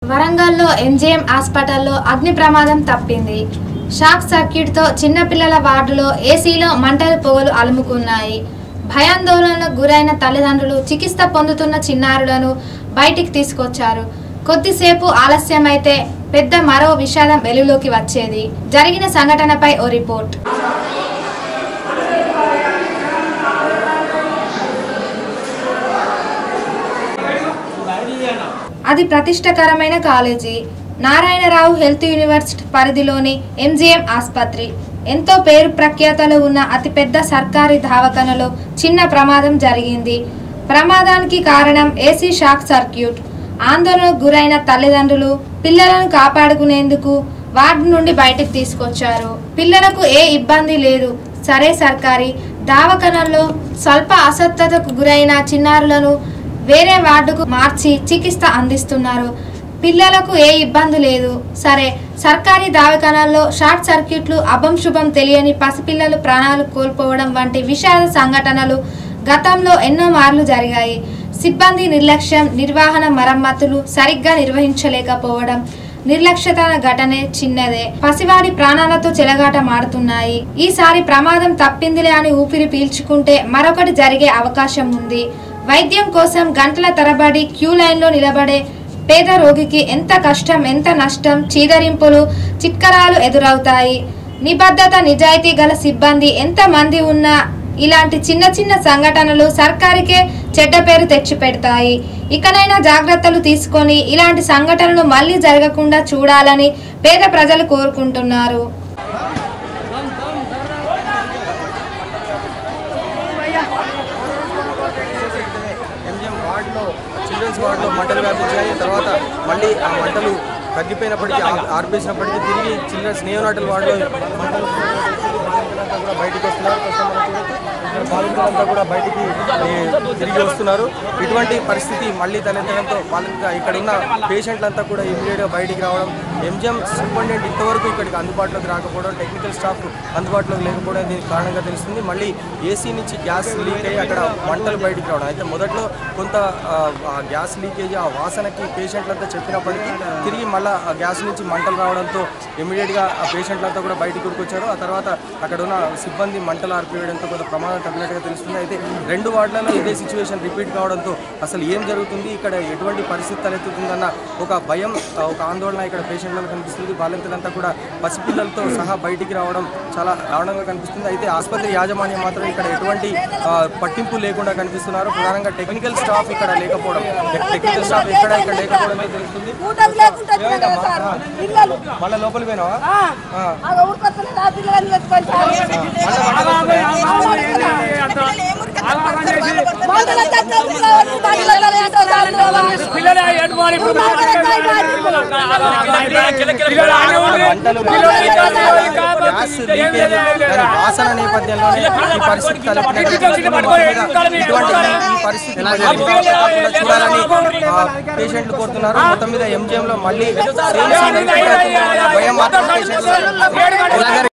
వరంగల్లో ఎంజేఎం హాస్పిటల్లో అగ్ని ప్రమాదం తప్పింది షాక్ సర్క్యూట్తో చిన్నపిల్లల వార్డులో ఏసీలో మంటలు పొగలు అలుముకున్నాయి భయాందోళనలకు గురైన తల్లిదండ్రులు చికిత్స పొందుతున్న చిన్నారులను బయటికి తీసుకొచ్చారు కొద్దిసేపు ఆలస్యమైతే పెద్ద మరో విషాదం వెలుగులోకి వచ్చేది జరిగిన సంఘటనపై ఓ రిపోర్ట్ అది ప్రతిష్టకరమైన కాలేజీ నారాయణరావు హెల్త్ యూనివర్సిటీ పరిధిలోని ఎంజిఎం ఆసుపత్రి ఎంతో పేరు ప్రఖ్యాతలు ఉన్న అతిపెద్ద సర్కారీ దవాఖానలో చిన్న ప్రమాదం జరిగింది ప్రమాదానికి కారణం ఏసీ షాక్ సర్క్యూట్ ఆందోళనకు గురైన తల్లిదండ్రులు పిల్లలను కాపాడుకునేందుకు వార్డు నుండి బయటకు తీసుకొచ్చారు పిల్లలకు ఏ ఇబ్బంది లేదు సరే సర్కారీ దవాఖానల్లో స్వల్ప అస్వస్థతకు గురైన చిన్నారులను వేరే వార్డుకు మార్చి చికిత్స అందిస్తున్నారు పిల్లలకు ఏ ఇబ్బంది లేదు సరే సర్కారీ దవాఖానాల్లో షార్ట్ సర్క్యూట్లు అభం శుభం తెలియని పసిపిల్లలు ప్రాణాలు కోల్పోవడం వంటి విషాద సంఘటనలు గతంలో ఎన్నో మార్లు జరిగాయి సిబ్బంది నిర్లక్ష్యం నిర్వహణ మరమ్మతులు సరిగ్గా నిర్వహించలేకపోవడం నిర్లక్ష్యత ఘటనే చిన్నదే పసివాడి ప్రాణాలతో చెలగాట మాడుతున్నాయి ఈసారి ప్రమాదం తప్పిందిలే అని ఊపిరి పీల్చుకుంటే మరొకటి జరిగే అవకాశం ఉంది వైద్యం కోసం గంటల తరబడి క్యూ లైన్లో నిలబడే పేద రోగికి ఎంత కష్టం ఎంత నష్టం చీదరింపులు చిట్కరాలు ఎదురవుతాయి నిబద్ధత నిజాయితీ గల సిబ్బంది ఎంత మంది ఉన్నా ఇలాంటి చిన్న చిన్న సంఘటనలు సర్కారికే చెడ్డ పేరు తెచ్చిపెడతాయి ఇకనైనా జాగ్రత్తలు తీసుకొని ఇలాంటి సంఘటనలు మళ్ళీ జరగకుండా చూడాలని పేద ప్రజలు కోరుకుంటున్నారు ఎంజిఎం వార్డులో చిల్డ్రన్స్ వార్డులో మంటలు వ్యాపించాయి తర్వాత మళ్ళీ ఆ మంటలు తగ్గిపోయినప్పటికీ ఆ- ఆర్పేసినప్పటికీ తిరిగి చిల్డ్రన్స్ నియోనాటల్ వార్డులో మంటలు బాలింతలంతా కూడా బయటికి వస్తున్నారు ప్రస్తుతం మనం చూడొచ్చు. ఇక్కడ బాలింతలంతా కూడా బయటికి ఏ, తిరిగి వస్తున్నారు ఇటువంటి పరిస్థితి మళ్ళీ తలెత్తడంతో బాలింత ఇక్కడ ఉన్న పేషెంట్లంతా కూడా ఇమీడియట్గా బయటికి రావడం ఎంజిఎం సూపరింటెండెంట్ ఇంతవరకు ఇక్కడికి అందుబాటులోకి రాకపోవడం టెక్నికల్ స్టాఫ్ అందుబాటులోకి లేకపోవడం దీనికి కారణంగా తెలుస్తుంది మళ్ళీ ఏసీ నుంచి గ్యాస్ లీక్ అయ్యి అక్కడ మంటలు బయటికి రావడం అయితే మొదట్లో కొంత ఆ, ఆ గ్యాస్ లీకేజ్ ఆ వాసనకి పేషెంట్లంతా చెప్పినప్పటికీ తిరిగి మళ్ళీ ఆ గ్యాస్ నుంచి మంటలు రావడంతో ఇమీడియట్గా ఆ పేషెంట్లంతా కూడా బయటికి ఉరికొచ్చారు ఆ తర్వాత అక్కడ ఉన్న సిబ్బంది మంటలు ఆర్పివేయడంతో కొంత ప్రమాదం తగ్గినట్టుగా తెలుస్తుంది అయితే రెండు వార్డులలో ఇదే సిచ్యువేషన్ రిపీట్ కావడంతో అసలు ఏం జరుగుతుంది ఇక్కడ ఎటువంటి పరిస్థితి తలెత్తుతుందన్న ఒక భయం ఆ, ఒక ఆందోళన ఇక్కడ పేషెంట్లలో కనిపిస్తుంది బాలింతలంతా కూడా పసిపిల్లలతో సహా బయటికి రావడం చాలా దారుణంగా కనిపిస్తుంది అయితే ఆసుపత్రి యాజమాన్యం మాత్రం ఇక్కడ ఎటువంటి ఆ, పట్టింపు లేకుండా కనిపిస్తున్నారు ప్రధానంగా టెక్నికల్ స్టాఫ్ ఇక్కడ లేకపోవడం టెక్నికల్ స్టాఫ్ ఎక్కడ ఇక్కడ లేకపోవడంతో తెలుస్తుంది ఊటకు లేకుండా వచ్చినాయి కదా సార్ పిల్లలు మళ్ళీ లోపలికి పోయినావా ఆ, ఆ ఊరుకొస్తలేదు ఆ పిల్లలని ఎత్తుకొని సార్ మంటలు వచ్చేస్తే పిల్లలు మంటలు లేదో సార్ పిల్లలు ఎటువాలి ఇప్పుడు పిల్లలు ఆనే ఉండి మంటలు గ్యాస్ లీకేజ్ దాని వాసన నేపథ్యంలో ఈ పరిస్థితి తలెత్తినట్టు ఇటువంటి ఈ పరిస్థితి మళ్ళీ రిపీట్ కాకుండా చూడాలని ఆ, పేషెంట్లు కోరుతున్నారు మొత్తం మీద ఎంజిఎం లో మళ్ళీ సేమ్ సీన్ రిపీట్ అవుతుందన్న భయం మాత్రం పేషెంట్లు